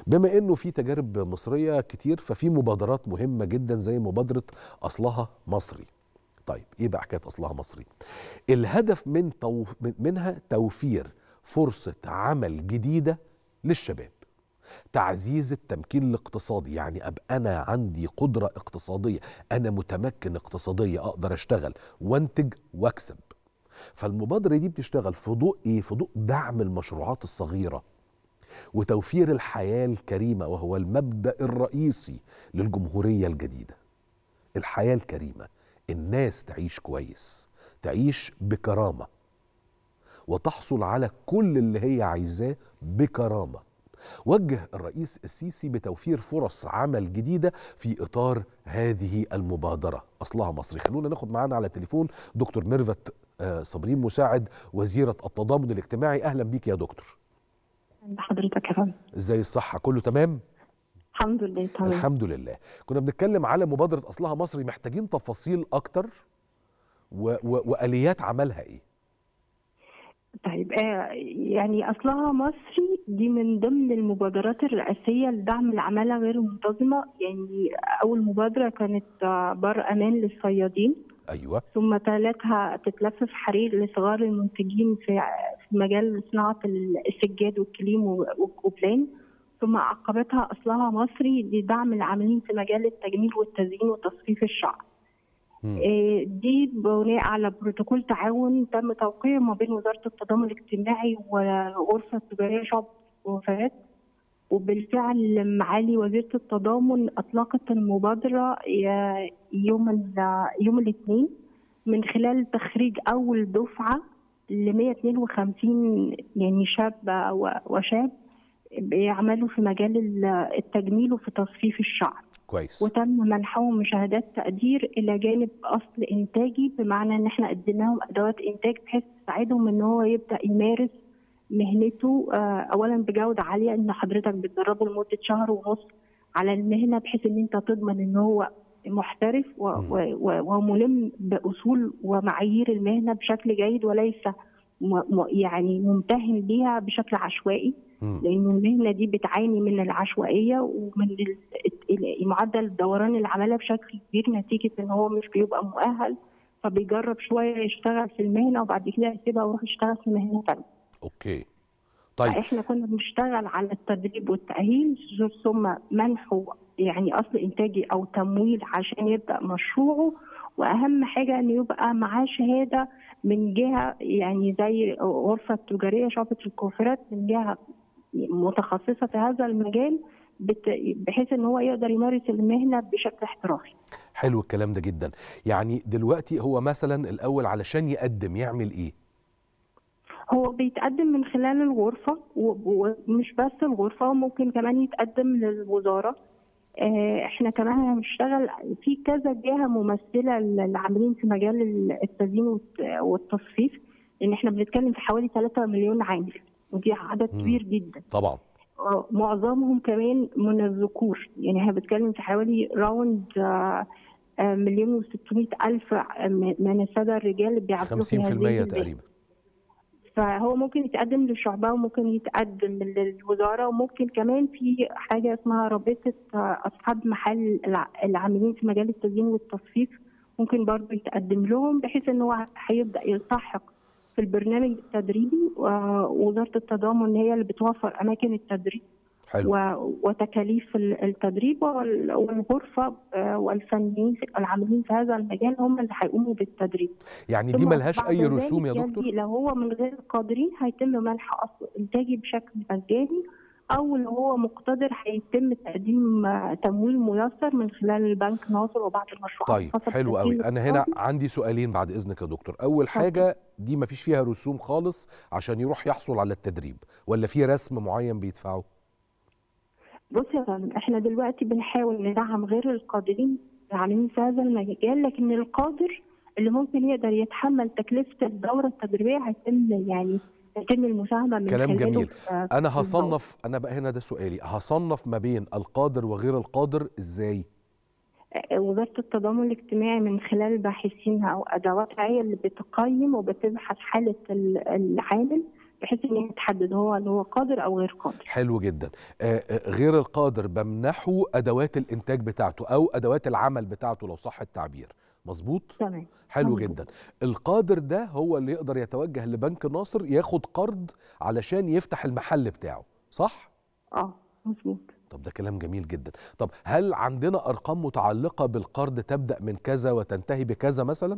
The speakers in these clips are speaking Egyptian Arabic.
بما انه في تجارب مصريه كتير ففي مبادرات مهمه جدا زي مبادره اصلها مصري طيب ايه بقى حكايه اصلها مصري الهدف من تو... منها توفير فرصه عمل جديده للشباب تعزيز التمكين الاقتصادي يعني ابقى انا عندي قدره اقتصاديه انا متمكن اقتصاديه اقدر اشتغل وانتج واكسب فالمبادره دي بتشتغل في ضوء ايه في ضوء دعم المشروعات الصغيره وتوفير الحياه الكريمه وهو المبدا الرئيسي للجمهوريه الجديده الحياه الكريمه الناس تعيش كويس تعيش بكرامه وتحصل على كل اللي هي عايزاه بكرامه وجه الرئيس السيسي بتوفير فرص عمل جديده في اطار هذه المبادره اصلها مصري خلونا ناخد معانا على التليفون دكتور ميرفت صبرين مساعد وزيره التضامن الاجتماعي اهلا بيك يا دكتور حضرتك يا فندم ازاي الصحه كله تمام الحمد لله تمام الحمد لله كنا بنتكلم على مبادره اصلها مصري محتاجين تفاصيل اكتر و... و... واليات عملها ايه طيب آه يعني اصلها مصري دي من ضمن المبادرات الرئاسيه لدعم العماله غير المنتظمه يعني اول مبادره كانت بار امان للصيادين ايوه ثم تلتها تتلف في حرير لصغار المنتجين في في مجال صناعه السجاد والكليم والكوبلان ثم عقبتها اصلها مصري لدعم العاملين في مجال التجميل والتزيين وتصفيف الشعر. دي بناء على بروتوكول تعاون تم توقيعه ما بين وزاره التضامن الاجتماعي والغرفه التجاريه شعب وفات وبالفعل معالي وزيره التضامن اطلقت المبادره يوم يوم الاثنين من خلال تخريج اول دفعه ل 152 يعني شاب وشاب بيعملوا في مجال التجميل وفي تصفيف الشعر كويس وتم منحهم شهادات تقدير الى جانب اصل انتاجي بمعنى ان احنا اديناهم ادوات انتاج بحيث تساعدهم ان هو يبدا يمارس مهنته اولا بجوده عاليه ان حضرتك بتدربه لمده شهر ونص على المهنه بحيث ان انت تضمن ان هو محترف وملم باصول ومعايير المهنه بشكل جيد وليس يعني ممتهن بيها بشكل عشوائي لانه المهنه دي بتعاني من العشوائيه ومن معدل دوران العماله بشكل كبير نتيجه ان هو مش بيبقى مؤهل فبيجرب شويه يشتغل في المهنه وبعد كده يسيبها ويروح يشتغل في مهنه ثانيه. اوكي. طيب احنا كنا بنشتغل على التدريب والتاهيل ثم منحه يعني اصل انتاجي او تمويل عشان يبدا مشروعه واهم حاجه انه يبقى معاه شهاده من جهه يعني زي غرفه تجاريه شعبه الكوافيرات من جهه متخصصه في هذا المجال بحيث ان هو يقدر يمارس المهنه بشكل احترافي. حلو الكلام ده جدا، يعني دلوقتي هو مثلا الاول علشان يقدم يعمل ايه؟ هو بيتقدم من خلال الغرفه ومش بس الغرفه ممكن كمان يتقدم للوزاره احنا كمان هنشتغل في كذا جهه ممثله للعاملين في مجال التزيين والتصفيف لان احنا بنتكلم في حوالي 3 مليون عامل ودي عدد كبير جدا طبعا معظمهم كمان من الذكور يعني احنا بنتكلم في حوالي راوند مليون و600 الف من الساده الرجال اللي بيعملوا 50% تقريبا فهو ممكن يتقدم للشعبة وممكن يتقدم للوزارة وممكن كمان في حاجة اسمها رابطة أصحاب محل العاملين في مجال التزيين والتصفيف ممكن برضه يتقدم لهم بحيث ان هو هيبدأ يلتحق في البرنامج التدريبي ووزارة التضامن هي اللي بتوفر أماكن التدريب حلو. وتكاليف التدريب والغرفه والفنيين العاملين في هذا المجال هم اللي هيقوموا بالتدريب. يعني دي ملهاش اي رسوم يا دكتور؟ لو هو من غير قادرين هيتم منح اصل انتاجي بشكل مجاني او لو هو مقتدر هيتم تقديم تمويل ميسر من خلال البنك ناصر وبعض المشروعات طيب حلو قوي انا هنا عندي سؤالين بعد اذنك يا دكتور اول حاجه دي ما فيش فيها رسوم خالص عشان يروح يحصل على التدريب ولا في رسم معين بيدفعه بص يا فندم احنا دلوقتي بنحاول ندعم غير القادرين العاملين في هذا المجال لكن القادر اللي ممكن يقدر يتحمل تكلفه الدوره التدريبيه هيتم يعني يتم المساهمه من كلام خلاله جميل في- انا في هصنف انا بقى هنا ده سؤالي هصنف ما بين القادر وغير القادر ازاي الدورة. وزاره التضامن الاجتماعي من خلال باحثينها او ادواتها هي اللي بتقيم وبتبحث حاله ال- العامل بحيث ان هي تحدد هو اللي هو قادر او غير قادر حلو جدا آه، آه، غير القادر بمنحه ادوات الانتاج بتاعته او ادوات العمل بتاعته لو صح التعبير مظبوط تمام حلو مظبوط. جدا القادر ده هو اللي يقدر يتوجه لبنك الناصر ياخد قرض علشان يفتح المحل بتاعه صح اه مظبوط طب ده كلام جميل جدا طب هل عندنا ارقام متعلقه بالقرض تبدا من كذا وتنتهي بكذا مثلا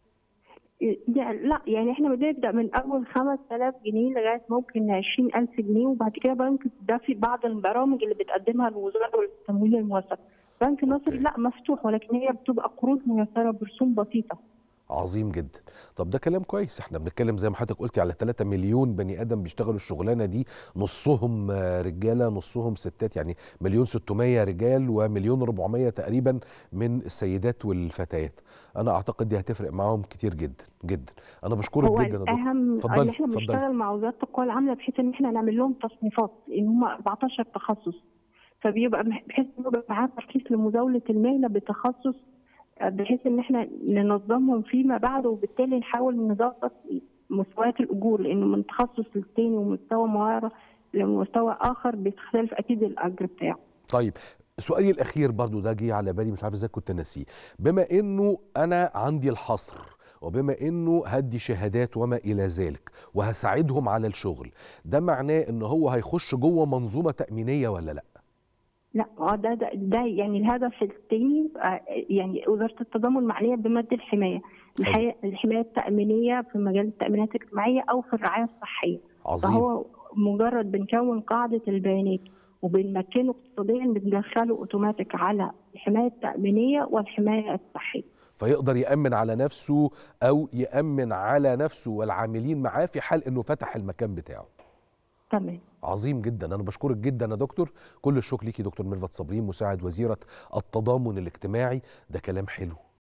يعني لا يعني احنا بنبدا من اول 5000 جنيه لغايه ممكن 20000 جنيه وبعد كده بنك ده في بعض البرامج اللي بتقدمها الوزاره والتمويل الموثق بنك النصر أوكي. لا مفتوح ولكن هي بتبقى قروض ميسره برسوم بسيطه عظيم جدا طب ده كلام كويس احنا بنتكلم زي ما حضرتك قلتي على 3 مليون بني ادم بيشتغلوا الشغلانه دي نصهم آه، رجاله نصهم ستات يعني مليون 600 رجال ومليون 400 تقريبا من السيدات والفتيات انا اعتقد دي هتفرق معاهم كتير جدا جدا انا بشكرك هو جدا يا دكتور الاهم اتفضلي، ان احنا اتفضلي. بنشتغل مع وزاره القوى العامله بحيث ان احنا نعمل لهم تصنيفات ان هم 14 تخصص فبيبقى مح- بحيث ان يبقى معاه ترخيص لمزاوله المهنه بتخصص آه، بحيث ان احنا ننظمهم فيما بعد وبالتالي نحاول نظبط مستويات الاجور لانه من تخصص للتاني ومستوى مهاره لمستوى اخر بيختلف اكيد الاجر بتاعه طيب سؤالي الاخير برضو ده جه على بالي مش عارف ازاي كنت ناسيه بما انه انا عندي الحصر وبما انه هدي شهادات وما الى ذلك وهساعدهم على الشغل ده معناه ان هو هيخش جوه منظومه تامينيه ولا لا لا اه ده, ده ده يعني الهدف الثاني يعني وزاره التضامن معنيه بمد الحمايه الحياة الحمايه التامينيه في مجال التامينات الاجتماعيه او في الرعايه الصحيه عظيم فهو مجرد بنكون قاعده البيانات وبنمكنه اقتصاديا بندخله اوتوماتيك على الحمايه التامينيه والحمايه الصحيه فيقدر يامن على نفسه او يامن على نفسه والعاملين معاه في حال انه فتح المكان بتاعه تمام عظيم جدا انا بشكرك جدا يا دكتور كل الشكر ليكي دكتور ميرفت صبرين مساعد وزيره التضامن الاجتماعي ده كلام حلو